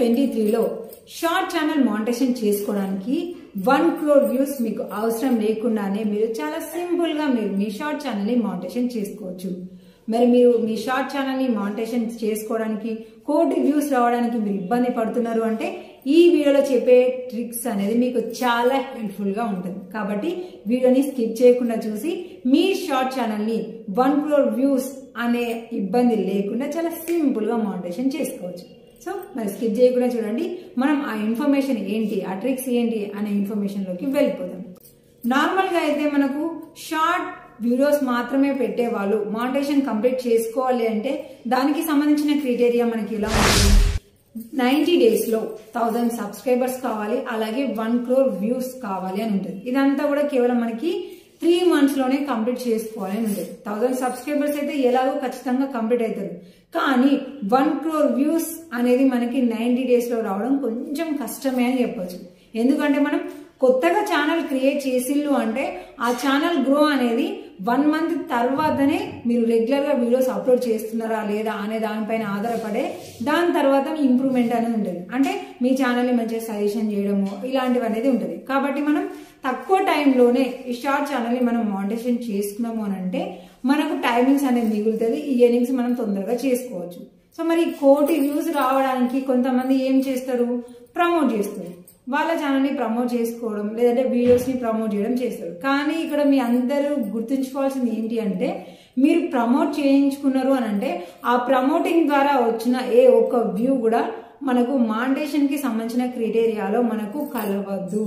twenty త్రీలో short channel మానిటేషన్ చేసుకోవడానికి one crore views మీకు అవసరం లేకుండానే మీరు చాలా సింపుల్ గా మీరు మీ షార్ట్ ఛానల్ ని మానిటేషన్ చేసుకోవచ్చు మరి మీరు మీ షార్ట్ ఛానల్ ని మానిటేషన్ చేసుకోవడానికి కోటి వ్యూస్ రావడానికి మీరు ఇబ్బంది పడుతున్నారు అంటే ఈ వీడియోలో చెప్పే ట్రిక్స్ అనేది మీకు చాలా హెల్ప్ఫుల్ గా ఉంటుంది కాబట్టి వీడియోని స్కిప్ చేయకుండా చూసి మీ షార్ట్ ఛానల్ ని వన్ క్రోర్ వ్యూస్ అనే ఇబ్బంది లేకుండా చాలా సింపుల్ గా మానిటేషన్ చేసుకోవచ్చు సో మరి స్కిప్ చేయకుండా చూడండి మనం ఆ ఇన్ఫర్మేషన్ ఏంటి ఆ ట్రిక్స్ ఏంటి అనే ఇన్ఫర్మేషన్ లోకి వెళ్ళిపోదాం నార్మల్ గా అయితే మనకు షార్ట్ వీడియోస్ మాత్రమే పెట్టే వాళ్ళు మానిటేషన్ కంప్లీట్ చేసుకోవాలి అంటే దానికి సంబంధించిన క్రైటీరియా మనకి ఎలా ఉంటుంది నైన్టీ డేస్ లో థౌజండ్ సబ్స్క్రైబర్స్ కావాలి అలాగే వన్ క్రోర్ వ్యూస్ కావాలి అని ఉంటుంది ఇదంతా కూడా కేవలం మనకి త్రీ మంత్స్ లోనే కంప్లీట్ చేసుకోవాలి అని ఉంటుంది థౌజండ్ సబ్స్క్రైబర్స్ అయితే ఎలాగో ఖచ్చితంగా కంప్లీట్ అవుతారు కానీ వన్ క్రోర్ వ్యూస్ అనేది మనకి నైన్టీ డేస్ లో రావడం కొంచెం కష్టమే అని చెప్పొచ్చు ఎందుకంటే మనం కొత్తగా ఛానల్ క్రియేట్ చేసిల్లు అంటే ఆ ఛానల్ గ్రో అనేది వన్ మంత్ తర్వాతనే మీరు రెగ్యులర్ గా వీడియోస్ అప్లోడ్ చేస్తున్నారా లేదా అనే దానిపైన ఆధారపడే దాని తర్వాత మీ ఇంప్రూవ్మెంట్ అనేది ఉంటుంది అంటే మీ ఛానల్ ని మంచిగా సజెషన్ చేయడము ఇలాంటివి అనేది ఉంటుంది కాబట్టి మనం తక్కువ టైంలోనే ఈ షార్ట్ ఛానల్ ని మనం మానిటేషన్ చేసుకున్నాము అని అంటే మనకు టైమింగ్స్ అనేది మిగులుతుంది ఈ ఎర్నింగ్స్ మనం తొందరగా చేసుకోవచ్చు సో మరి కోటి వ్యూస్ రావడానికి కొంతమంది ఏం చేస్తారు ప్రమోట్ చేస్తారు వాళ్ళ ఛానల్ని ప్రమోట్ చేసుకోవడం లేదంటే వీడియోస్ని ప్రమోట్ చేయడం చేస్తారు కానీ ఇక్కడ మీ అందరూ గుర్తుంచుకోవాల్సింది ఏంటి అంటే మీరు ప్రమోట్ చేయించుకున్నారు అని అంటే ఆ ప్రమోటింగ్ ద్వారా వచ్చిన ఏ ఒక్క వ్యూ కూడా మనకు మాండేషన్కి సంబంధించిన క్రైటీరియాలో మనకు కలవద్దు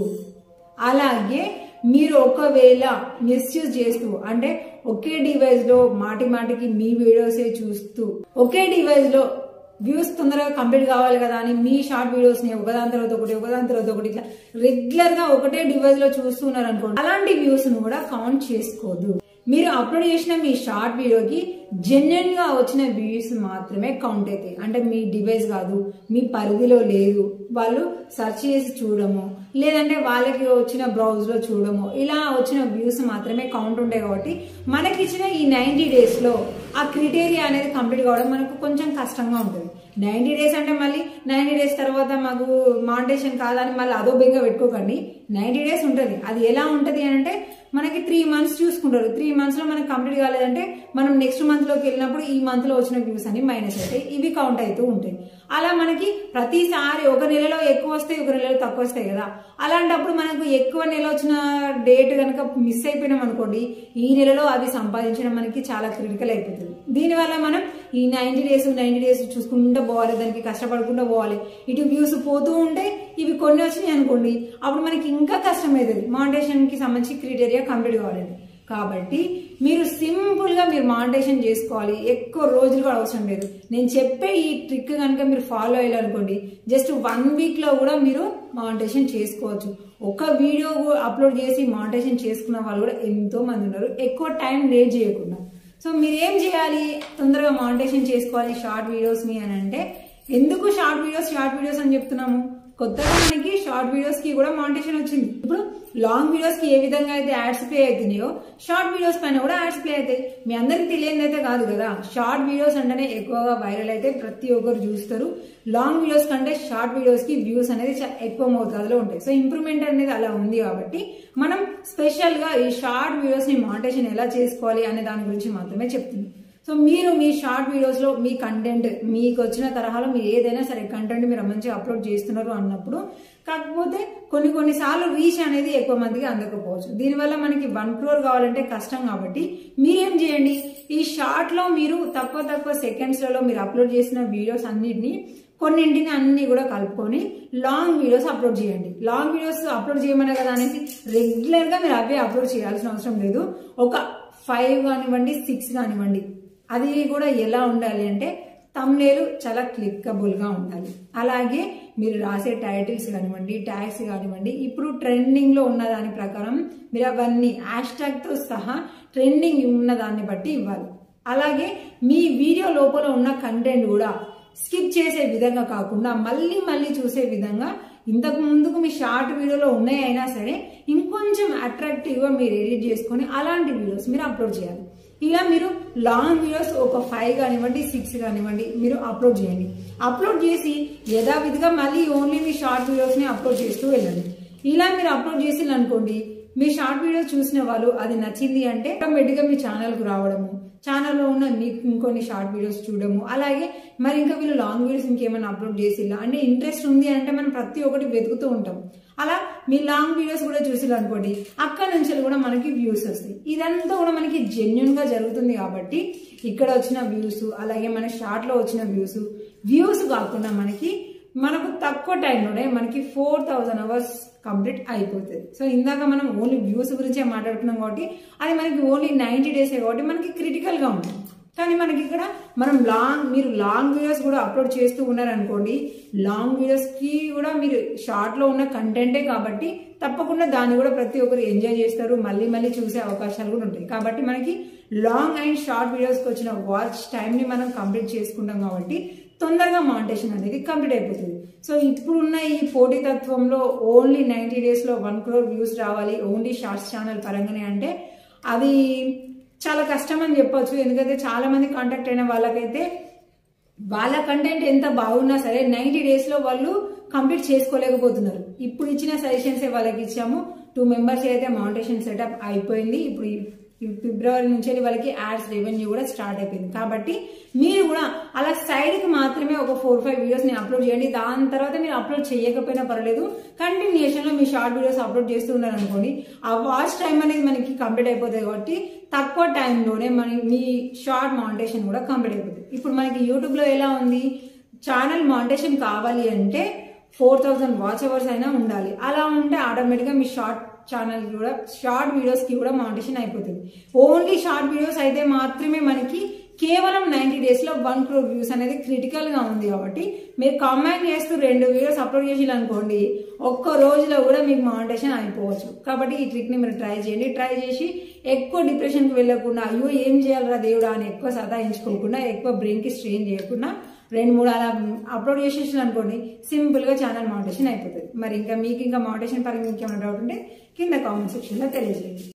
అలాగే మీరు ఒకవేళ మిస్యూజ్ చేస్తూ అంటే ఒకే డివైస్ లో మాటి మాటికి మీ వీడియోసే చూస్తూ ఒకే డివైస్ లో వ్యూస్ తొందరగా కంప్లీట్ కావాలి కదా అని మీ షార్ట్ వీడియోస్ ని ఒకదాని తర్వాత ఒకటి ఒకదాని తర్వాత ఒకటి ఇట్లా రెగ్యులర్ గా ఒకటే డివైస్ లో చూస్తున్నారు అనుకోండి అలాంటి వ్యూస్ ను కూడా కౌంట్ చేసుకోదు మీరు అప్లోడ్ చేసిన మీ షార్ట్ వీడియోకి జెన్యున్ గా వచ్చిన వ్యూస్ మాత్రమే కౌంట్ అవుతాయి అంటే మీ డివైస్ కాదు మీ పరిధిలో లేదు వాళ్ళు సెర్చ్ చేసి చూడము లేదంటే వాళ్ళకి వచ్చిన బ్రౌజ్ లో చూడము ఇలా వచ్చిన వ్యూస్ మాత్రమే కౌంట్ ఉంటాయి కాబట్టి మనకి ఇచ్చిన ఈ నైన్టీ డేస్ లో ఆ క్రిటేరియా అనేది కంప్లీట్ కావడం మనకు కొంచెం కష్టంగా ఉంటుంది నైన్టీ డేస్ అంటే మళ్ళీ నైన్టీ డేస్ తర్వాత మాకు మానిటేషన్ కాదని మళ్ళీ అదో బెంగ పెట్టుకోకండి నైన్టీ డేస్ ఉంటుంది అది ఎలా ఉంటుంది అంటే మనకి త్రీ మంత్స్ చూసుకుంటారు త్రీ మంత్స్ లో మనకి కంప్లీట్ కాలేదంటే మనం నెక్స్ట్ మంత్ లోకి వెళ్ళినప్పుడు ఈ మంత్ లో వచ్చిన వ్యూస్ అన్ని మైనస్ అవుతాయి ఇవి కౌంట్ అవుతూ ఉంటాయి అలా మనకి ప్రతిసారి ఒక నెలలో ఎక్కువ వస్తాయి ఒక నెలలో తక్కువ వస్తాయి కదా అలాంటప్పుడు మనకు ఎక్కువ నెల వచ్చిన డేట్ కనుక మిస్ అయిపోయినాం అనుకోండి ఈ నెలలో అవి సంపాదించడం మనకి చాలా క్రిటికల్ అయిపోతుంది దీనివల్ల మనం ఈ నైన్టీ డేస్ నైన్టీ డేస్ చూసుకుంటూ పోవాలి దానికి కష్టపడకుండా పోవాలి ఇటు వ్యూస్ పోతూ ఉంటే ఇవి కొన్ని వచ్చినాయి అనుకోండి అప్పుడు మనకి ఇంకా కష్టమవుతుంది మానిటేషన్ కి సంబంధించి క్రైటీరియా కంప్లీట్ కావాలండి కాబట్టి మీరు సింపుల్ గా మీరు మానిటేషన్ చేసుకోవాలి ఎక్కువ రోజులు కూడా అవసరం లేదు నేను చెప్పే ఈ ట్రిక్ కనుక మీరు ఫాలో అయ్యాలనుకోండి జస్ట్ వన్ వీక్ లో కూడా మీరు మానిటేషన్ చేసుకోవచ్చు ఒక వీడియో అప్లోడ్ చేసి మానిటేషన్ చేసుకున్న వాళ్ళు కూడా ఎంతో మంది ఉన్నారు ఎక్కువ టైం లేట్ చేయకుండా సో మీరు ఏం చేయాలి తొందరగా మానిటేషన్ చేసుకోవాలి షార్ట్ వీడియోస్ ని అని అంటే ఎందుకు షార్ట్ వీడియోస్ షార్ట్ వీడియోస్ అని చెప్తున్నాము కొత్తగా మనకి షార్ట్ వీడియోస్ కి కూడా మానిటేషన్ వచ్చింది ఇప్పుడు లాంగ్ వీడియోస్ కి ఏ విధంగా అయితే యాడ్స్ ప్లే అవుతున్నాయో షార్ట్ వీడియోస్ పైన కూడా యాడ్స్ ప్లే అవుతాయి మీ అందరికి తెలియదు అయితే కాదు కదా షార్ట్ వీడియోస్ అంటేనే ఎక్కువగా వైరల్ అయితే ప్రతి ఒక్కరు చూస్తారు లాంగ్ వీడియోస్ కంటే షార్ట్ వీడియోస్ కి వ్యూస్ అనేది చాలా ఎక్కువ మోతాదులో ఉంటాయి సో ఇంప్రూవ్మెంట్ అనేది అలా ఉంది కాబట్టి మనం స్పెషల్ గా ఈ షార్ట్ వీడియోస్ ని మానిటేషన్ ఎలా చేసుకోవాలి అనే దాని గురించి మాత్రమే చెప్తుంది సో మీరు మీ షార్ట్ వీడియోస్ లో మీ కంటెంట్ మీకు వచ్చిన తరహాలో మీరు ఏదైనా సరే కంటెంట్ మీరు మంచిగా అప్లోడ్ చేస్తున్నారు అన్నప్పుడు కాకపోతే కొన్ని కొన్నిసార్లు రీచ్ అనేది ఎక్కువ మందికి అందకపోవచ్చు దీనివల్ల మనకి వన్ క్రోర్ కావాలంటే కష్టం కాబట్టి మీరేం చేయండి ఈ షార్ట్ లో మీరు తక్కువ తక్కువ సెకండ్స్ లలో మీరు అప్లోడ్ చేసిన వీడియోస్ అన్నిటిని కొన్నింటిని అన్ని కూడా కలుపుకొని లాంగ్ వీడియోస్ అప్లోడ్ చేయండి లాంగ్ వీడియోస్ అప్లోడ్ చేయమనే కదా అనేసి రెగ్యులర్ గా మీరు అవే అప్లోడ్ చేయాల్సిన అవసరం లేదు ఒక ఫైవ్ కానివ్వండి సిక్స్ కానివ్వండి అది కూడా ఎలా ఉండాలి అంటే తమ్నేలు చాలా క్లిక్కబుల్ గా ఉండాలి అలాగే మీరు రాసే టైటిల్స్ కానివ్వండి ట్యాగ్స్ కానివ్వండి ఇప్పుడు ట్రెండింగ్ లో ఉన్న దాని ప్రకారం మీరు అవన్నీ హ్యాష్ ట్యాగ్ తో సహా ట్రెండింగ్ ఉన్న దాన్ని బట్టి ఇవ్వాలి అలాగే మీ వీడియో లోపల ఉన్న కంటెంట్ కూడా స్కిప్ చేసే విధంగా కాకుండా మళ్ళీ మళ్ళీ చూసే విధంగా ఇంతకు ముందుకు మీ షార్ట్ వీడియోలో ఉన్నాయైనా సరే ఇంకొంచెం అట్రాక్టివ్ గా మీరు ఎడిట్ చేసుకొని అలాంటి వీడియోస్ మీరు అప్లోడ్ చేయాలి ఇలా మీరు లాంగ్ వీడియోస్ ఒక ఫైవ్ కానివ్వండి సిక్స్ కానివ్వండి మీరు అప్లోడ్ చేయండి అప్లోడ్ చేసి యథావిధిగా మళ్ళీ ఓన్లీ మీ షార్ట్ వీడియోస్ని అప్లోడ్ చేస్తూ వెళ్ళండి ఇలా మీరు అప్లోడ్ చేసింది అనుకోండి మీ షార్ట్ వీడియో చూసిన వాళ్ళు అది నచ్చింది అంటే ఆటోమేటిక్గా మీ ఛానల్కు రావడము ఛానల్లో ఉన్న మీకు ఇంకొన్ని షార్ట్ వీడియోస్ చూడడము అలాగే మరి ఇంకా వీళ్ళు లాంగ్ వీడియోస్ ఇంకేమైనా అప్లోడ్ చేసిల్లా అంటే ఇంట్రెస్ట్ ఉంది అంటే మనం ప్రతి ఒక్కటి వెతుకుతూ ఉంటాం అలా మీ లాంగ్ వీడియోస్ కూడా చూసిల్లు అనుకోండి అక్కడ నుంచి కూడా మనకి వ్యూస్ వస్తాయి ఇదంతా కూడా మనకి జెన్యున్ గా జరుగుతుంది కాబట్టి ఇక్కడ వచ్చిన వ్యూస్ అలాగే మన షార్ట్ లో వచ్చిన వ్యూస్ వ్యూస్ కాకుండా మనకి మనకు తక్కువ టైంలోనే మనకి ఫోర్ థౌజండ్ అవర్స్ కంప్లీట్ అయిపోతుంది సో ఇందాక మనం ఓన్లీ వ్యూస్ గురించే మాట్లాడుకున్నాం కాబట్టి అది మనకి ఓన్లీ నైంటీ డేసే కాబట్టి మనకి క్రిటికల్ గా ఉంటుంది కానీ మనకి ఇక్కడ మనం లాంగ్ మీరు లాంగ్ వీడియోస్ కూడా అప్లోడ్ చేస్తూ ఉన్నారనుకోండి లాంగ్ వీడియోస్ కి కూడా మీరు షార్ట్ లో ఉన్న కంటెంటే కాబట్టి తప్పకుండా దాన్ని కూడా ప్రతి ఒక్కరు ఎంజాయ్ చేస్తారు మళ్ళీ మళ్ళీ చూసే అవకాశాలు కూడా ఉంటాయి కాబట్టి మనకి లాంగ్ అండ్ షార్ట్ వీడియోస్కి వచ్చిన వాచ్ టైంని మనం కంప్లీట్ చేసుకుంటాం కాబట్టి తొందరగా మానిటేషన్ అనేది కంప్లీట్ అయిపోతుంది సో ఇప్పుడున్న ఈ పోటీతత్వంలో ఓన్లీ నైంటీ డేస్లో వన్ క్రోర్ వ్యూస్ రావాలి ఓన్లీ షార్ట్స్ ఛానల్ పరంగానే అంటే అది చాలా కష్టం అని చెప్పొచ్చు ఎందుకంటే చాలా మంది కాంటాక్ట్ అయిన వాళ్ళకైతే వాళ్ళ కంటెంట్ ఎంత బాగున్నా సరే నైంటీ డేస్లో వాళ్ళు కంప్లీట్ చేసుకోలేకపోతున్నారు ఇప్పుడు ఇచ్చిన సజెషన్స్ వాళ్ళకి ఇచ్చాము టూ మెంబర్స్ అయితే మౌంటేషన్ సెటప్ అయిపోయింది ఇప్పుడు ఈ ఫిబ్రవరి నుంచి వాళ్ళకి యాడ్స్ రెవెన్యూ కూడా స్టార్ట్ అయిపోయింది కాబట్టి మీరు కూడా అలా సైడ్కి మాత్రమే ఒక ఫోర్ ఫైవ్ వీడియోస్ని అప్లోడ్ చేయండి దాని తర్వాత మీరు అప్లోడ్ చేయకపోయినా పర్లేదు కంటిన్యూషన్లో మీ షార్ట్ వీడియోస్ అప్లోడ్ చేస్తూ ఉన్నారు అనుకోండి ఆ వాచ్ టైం అనేది మనకి కంప్లీట్ అయిపోతుంది కాబట్టి తక్కువ టైంలోనే మన మీ షార్ట్ మౌంటేషన్ కూడా కంప్లీట్ అయిపోతుంది ఇప్పుడు మనకి యూట్యూబ్లో ఎలా ఉంది ఛానల్ మౌంటేషన్ కావాలి అంటే ఫోర్ థౌజండ్ వాచ్ అవర్స్ అయినా ఉండాలి అలా ఉంటే ఆటోమేటిక్గా మీ షార్ట్ ఛానల్ కూడా షార్ట్ వీడియోస్ కి కూడా మౌంటేషన్ అయిపోతుంది ఓన్లీ షార్ట్ వీడియోస్ అయితే మాత్రమే మనకి కేవలం నైన్టీ డేస్ లో వన్ క్రోర్ వ్యూస్ అనేది క్రిటికల్ గా ఉంది కాబట్టి మీరు కంబైన్ చేస్తూ రెండు వీడియోస్ అప్లోడ్ చేసి అనుకోండి ఒక్క రోజులో కూడా మీకు మౌంటేషన్ అయిపోవచ్చు కాబట్టి ఈ ట్రిక్ ని మీరు ట్రై చేయండి ట్రై చేసి ఎక్కువ డిప్రెషన్ కి వెళ్ళకుండా అయ్యో ఏం చేయాలరా దేవుడా అని ఎక్కువ సతాయించుకోకుండా ఎక్కువ బ్రెయిన్ కి స్ట్రెయిన్ చేయకుండా రెండు మూడు అలా అప్లోడ్ చేసేసిన అనుకోండి సింపుల్ గా ఛానల్ మౌంటేషన్ అయిపోతుంది మరి ఇంకా మీకు ఇంకా మౌంటేషన్ పరంగా ఇంకేమైనా డౌట్ ఉంటే కింద కామెంట్ సెక్షన్ లో తెలియజేయండి